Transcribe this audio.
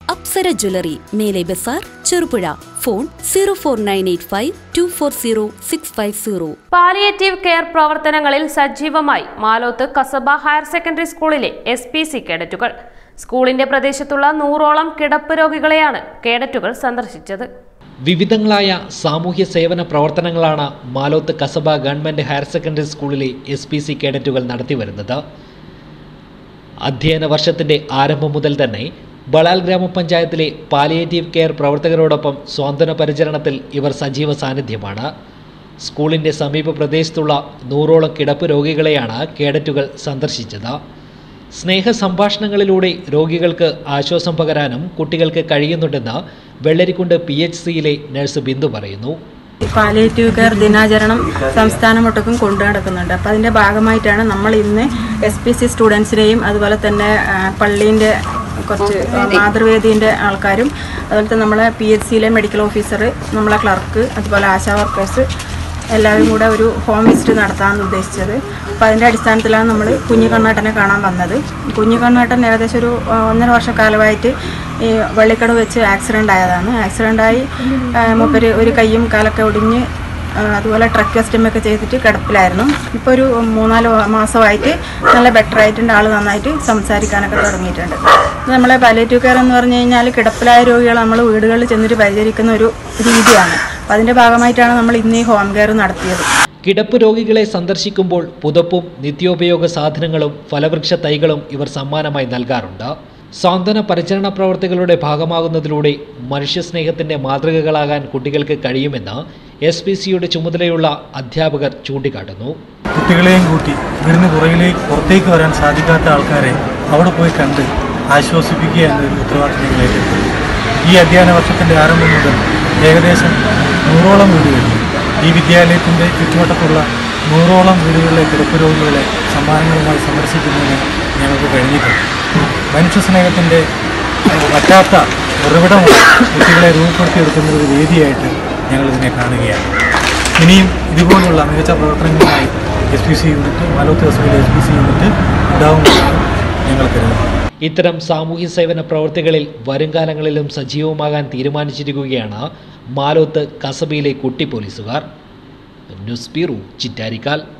Apsara jewellery മേലെ ബസാർ Cherupuzha phone zero four nine eight five two four zero six five zero palliative care പ്രവർത്തനങ്ങളിൽ സജീവമായി Maloth Kasaba higher secondary സ്കൂളിലെ S P C കേഡറ്റുകൾ സ്കൂളിന്റെ പ്രദേശത്തുള്ള നൂറോളം കിടപ്പ് രോഗികളെയാണ് കേഡറ്റുകൾ സന്ദർശിച്ചത് വിവിധങ്ങളായ സാമൂഹ്യ സേവന പ്രവർത്തനങ്ങളാണ് Maloth Kasaba government higher secondary സ്കൂളിലെ എസ് പി സി കേഡറ്റുകൾ നടത്തിവരുന്നത് അധ്യയന വർഷത്തിൻ്റെ ആരംഭം മുതൽ തന്നെ ബളാൽ ഗ്രാമപഞ്ചായത്തിലെ പാലിയേറ്റീവ് കെയർ പ്രവർത്തകരോടൊപ്പം സ്വാന്തന പരിചരണത്തിൽ ഇവർ സജീവ സാന്നിധ്യമാണ് സ്കൂളിൻ്റെ സമീപ പ്രദേശത്തുള്ള നൂറോളം കിടപ്പ് രോഗികളെയാണ് കേഡറ്റുകൾ സന്ദർശിച്ചത് സ്നേഹ സംഭാഷണങ്ങളിലൂടെ രോഗികൾക്ക് ആശ്വാസം പകരാനും കുട്ടികൾക്ക് കഴിയുന്നുണ്ടെന്ന് വെള്ളരിക്കുണ്ട് പി എച്ച് സിയിലെ നഴ്സ് ബിന്ദു പറയുന്നു പാലിയേറ്റീവ് കെയർ ദിനാചരണം സംസ്ഥാനമൊട്ടുക്കും കൊണ്ടു നടക്കുന്നുണ്ട് അപ്പോൾ അതിൻ്റെ ഭാഗമായിട്ടാണ് നമ്മൾ ഇന്ന് എസ് പി സി സ്റ്റുഡൻസിനെയും അതുപോലെ തന്നെ ആ, പള്ളീൻ്റെ കുറച്ച് മാതൃവേദീൻ്റെ ആൾക്കാരും അതുപോലെ തന്നെ നമ്മളെ പി എച്ച് സിയിലെ മെഡിക്കൽ ഓഫീസർ നമ്മളെ ക്ലർക്ക് അതുപോലെ ആശാ വർക്കേഴ്സ് എല്ലാവരും കൂടെ ഒരു ഹോം വിസിറ്റ് നടത്താമെന്ന് ഉദ്ദേശിച്ചത് അപ്പോൾ അതിൻ്റെ അടിസ്ഥാനത്തിലാണ് നമ്മൾ കുഞ്ഞു കണ്ണാട്ടനെ കാണാൻ വന്നത് കുഞ്ഞു കണ്ണാട്ടൻ ഏകദേശം ഒരു ആ, ഒന്നര വർഷക്കാലമായിട്ട് ഈ വള്ളിക്കട വെച്ച് ആക്സിഡൻ്റ് ആയതാണ് ആക്സിഡൻ്റായി മൂപ്പര് ഒരു കൈയും കാലൊക്കെ ഒടിഞ്ഞ് ആ, അതുപോലെ ട്രക്ക് ഒക്കെ ചെയ്തിട്ട് കിടപ്പിലായിരുന്നു ഇപ്പോൾ ഒരു മൂന്നാല് മാസമായിട്ട് നല്ല ബെറ്റർ ആയിട്ടുണ്ട് ആൾ നന്നായിട്ട് സംസാരിക്കാനൊക്കെ തുടങ്ങിയിട്ടുണ്ട് ഇത് നമ്മളെ പാലേറ്റീവ് കെയർ എന്ന് പറഞ്ഞു കഴിഞ്ഞാൽ കിടപ്പിലായ രോഗികളെ നമ്മൾ വീടുകളിൽ ചെന്നിട്ട് പരിചരിക്കുന്ന ഒരു രീതിയാണ് അപ്പോൾ അതിൻ്റെ ഭാഗമായിട്ടാണ് നമ്മൾ ഇന്ന് ഈ ഹോം കെയർ നടത്തിയത് കിടപ്പ് രോഗികളെ സന്ദർശിക്കുമ്പോൾ പുതപ്പും നിത്യോപയോഗ സാധനങ്ങളും ഫലവൃക്ഷ തൈകളും ഇവർ സമ്മാനമായി നൽകാറുണ്ട് സാന്ത്വന പരിചരണ പ്രവർത്തികളുടെ ഭാഗമാകുന്നതിലൂടെ മനുഷ്യസ്നേഹത്തിന്റെ മാതൃകകളാകാൻ കുട്ടികൾക്ക് കഴിയുമെന്ന് എസ് പി സിയുടെ ചുമതലയുള്ള അധ്യാപകർ ചൂണ്ടിക്കാട്ടുന്നു കുട്ടികളെയും കൂട്ടി വീടിന് പുറകിലേക്ക് പുറത്തേക്ക് വരാൻ സാധിക്കാത്ത ആൾക്കാരെ അവിടെ പോയി കണ്ട് ആശ്വസിപ്പിക്കുക എന്നൊരു ഉത്തരവാദിത്വം ഞങ്ങൾ ഏറ്റെടുത്തു ഈ അധ്യയന വർഷത്തിൻ്റെ ആരംഭം മുതൽ ഏകദേശം നൂറോളം വീടുകളിൽ ഈ വിദ്യാലയത്തിൻ്റെ ചുറ്റുവട്ടത്തുള്ള നൂറോളം വീടുകളിലെ കിടപ്പ് രോഗികളെ സമ്മാനങ്ങളുമായി സന്ദർശിക്കുന്നതിന് ഞങ്ങൾക്ക് കഴിഞ്ഞിട്ടുണ്ട് മനുഷ്യ സ്നേഹത്തിൻ്റെ പറ്റാത്ത ഉറവിടമാണ് കുട്ടികളെ രൂപപ്പെടുത്തിയെടുക്കുന്ന ഒരു വേദിയായിട്ട് ഞങ്ങളിതിനെ കാണുകയാണ് ഇനിയും ഇതുപോലുള്ള മികച്ച പ്രവർത്തനങ്ങളുമായി S P C unit Maloth hospital S P C unit ഉണ്ടാവുമെന്നാണ് ഞങ്ങൾ കരുതുന്നത് ഇത്തരം സാമൂഹ്യ സേവന പ്രവർത്തികളിൽ വരുംകാലങ്ങളിലും സജീവമാകാൻ തീരുമാനിച്ചിരിക്കുകയാണ് മാലോത്ത് കസബയിലെ കുട്ടി പോലീസുകാർ ന്യൂസ് ബ്യൂറോ ചിറ്റാരിക്കാൽ